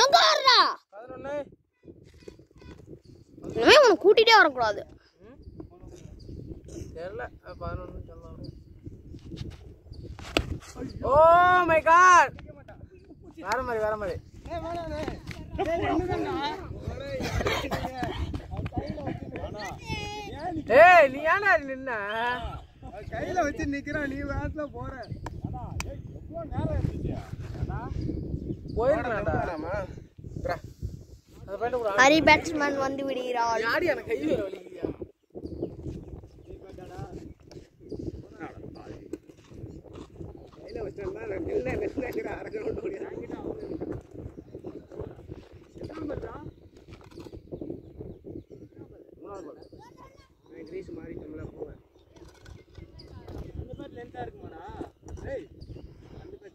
எங்க வர்றா பதினொன்று இனிமே உன்னை கூட்டிகிட்டே வரக்கூடாது தெரியல பதினொன்று சொல்லலாம் ஓ மை காட் வேற மாதிரி வேற மாதிரி ஏய் நீ ஏன்டா நின்ன கையில வச்சு நிக்கிறான் நீ வேகத்துல போற போயிருக்கலாம்டா அந்த பையன் கூட ஹரி பேட்ஸ்மேன் வந்து விடுகிறாள் யாரு எனக்கு கை வேற வலிக்குதியா கையில வச்சிருந்தா நான் நெல்ல நெல்ல அரை கிலோமீட்டர் ஓடியா நான் கிரீஸ் மாறிட்டோம்ல போவேன் அந்த பேட் லென்த்தா இருக்குமாடா ஏய் அந்த பேட்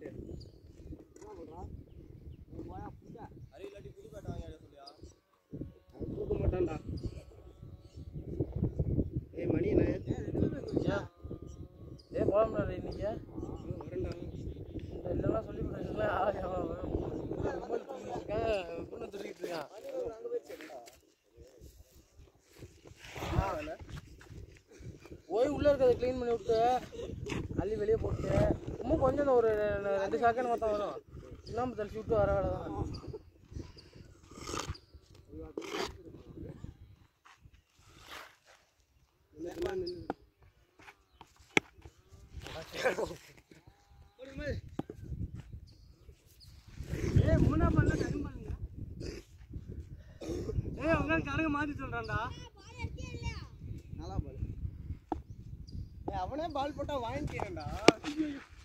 தூக்க மாட்டான்டா ஏய் மணி என்ன ஏ போலாம்டா இன்னைக்கு வரேன்டா இந்த இல்லைன்னா சொல்லி கொடுக்குறீங்களா ரொம்ப தூங்கிட்டு இருக்கேன் பொண்ணு தூக்கிட்டு இருக்கான் போய் உள்ள இருக்கிறத க்ளீன் பண்ணி விட்டு அள்ளி வெளியே போட்டு இன்னும் கொஞ்சம் ஒரு ரெண்டு செகண்ட் மொத்தம் வரும் இல்லாம தெளிச்சு விட்டு வர வேலை தான் ஏய் மூணா பண்ணல டைம் பண்ணுங்க ஏய் உங்க கணக்கு மாத்தி சொல்றான்டா நல்லா பால் ஏய் அவனே பால் போட்டா வாங்கிக்கிறேன்டா